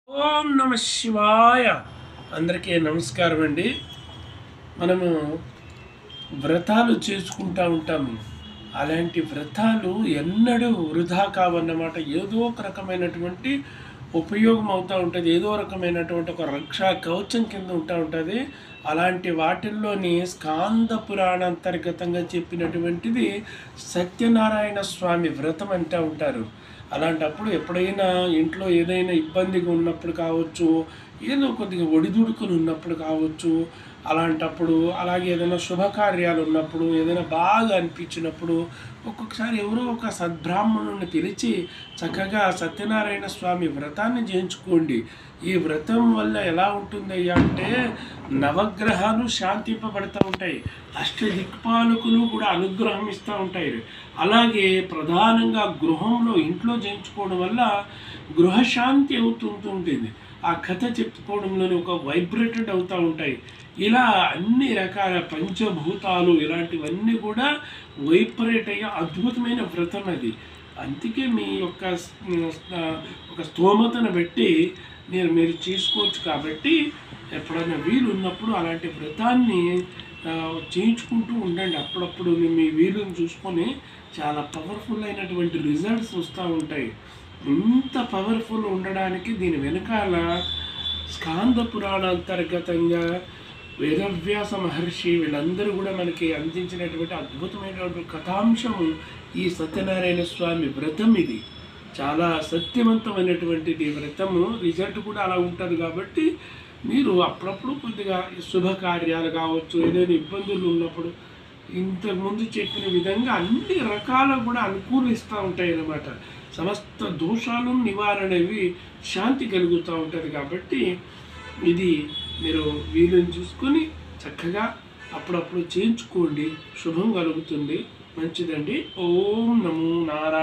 ఓం నమ శివాయ అందరికీ నమస్కారం అండి మనము వ్రతాలు చేసుకుంటూ ఉంటాము అలాంటి వ్రతాలు ఎన్నడూ వృధా కావన్నమాట ఏదో ఒక రకమైనటువంటి ఉపయోగం అవుతూ ఉంటుంది ఏదో రకమైనటువంటి ఒక రక్షా కవచం కింద ఉంటా ఉంటుంది అలాంటి వాటిల్లోని స్కాంద పురాణ అంతర్గతంగా చెప్పినటువంటిది సత్యనారాయణ స్వామి వ్రతం అంటూ ఉంటారు అలాంటప్పుడు ఎప్పుడైనా ఇంట్లో ఏదైనా ఇబ్బందిగా ఉన్నప్పుడు కావచ్చు ఏదో కొద్దిగా ఒడిదుడుకుని ఉన్నప్పుడు కావచ్చు అలాంటప్పుడు అలాగే ఏదైనా శుభకార్యాలు ఉన్నప్పుడు ఏదైనా బాగా అనిపించినప్పుడు ఒక్కొక్కసారి ఎవరో ఒక సద్బ్రాహ్మణుని పిలిచి చక్కగా సత్యనారాయణ స్వామి వ్రతాన్ని చేయించుకోండి ఈ వ్రతం వల్ల ఎలా ఉంటుందయ్యా అంటే నవగ్రహాలు శాంతింపబడుతూ ఉంటాయి అష్ట దిక్పాలకులు కూడా అనుగ్రహం ఇస్తూ ఉంటాయి అలాగే ప్రధానంగా గృహంలో ఇంట్లో చేయించుకోవడం వల్ల గృహశాంతి అవుతుంటుంది ఆ కథ చెప్పుకోవడంలోని ఒక వైబ్రేటెడ్ అవుతూ ఉంటాయి ఇలా అన్ని రకాల పంచభూతాలు ఇలాంటివన్నీ కూడా వైబ్రేట్ అయ్యే అద్భుతమైన వ్రతం అది అందుకే మీ యొక్క ఆ, ఒక స్తోమతను బట్టి మీరు మీరు చేసుకోవచ్చు కాబట్టి ఎప్పుడైనా వీలు ఉన్నప్పుడు అలాంటి వ్రతాన్ని ఆ, చేయించుకుంటూ ఉండండి అప్పుడప్పుడు మీ- మీ వీలుని చూసుకొని చాలా పవర్ఫుల్ అయినటువంటి రిజల్ట్స్ వస్తూ ఉంటాయి ఇంత పవర్ఫుల్ ఉండడానికి దీని వెనకాల స్కాంద పురాణ అంతర్గతంగా వేదవ్యాస మహర్షి వీళ్ళందరూ కూడా మనకి అందించినటువంటి అద్భుతమైనటువంటి కథాంశము ఈ సత్యనారాయణ స్వామి వ్రతం ఇది చాలా సత్యవంతమైనటువంటిది ఈ వ్రతము రిజల్ట్ కూడా అలా ఉంటుంది కాబట్టి మీరు అప్పుడప్పుడు కొద్దిగా ఈ శుభకార్యాలు కావచ్చు ఏదైనా ఇబ్బందులు ఉన్నప్పుడు ఇంతకుముందు చెప్పిన విధంగా అన్ని రకాల కూడా అనుకూలిస్తూ ఉంటాయి అన్నమాట సమస్త దోషాలు నివారణవి శాంతి కలుగుతూ ఉంటుంది కాబట్టి ఇది మీరు వీలుని చూసుకొని చక్కగా అప్పుడప్పుడు చేయించుకోండి శుభం కలుగుతుంది మంచిదండి ఓం నమో నారాయణ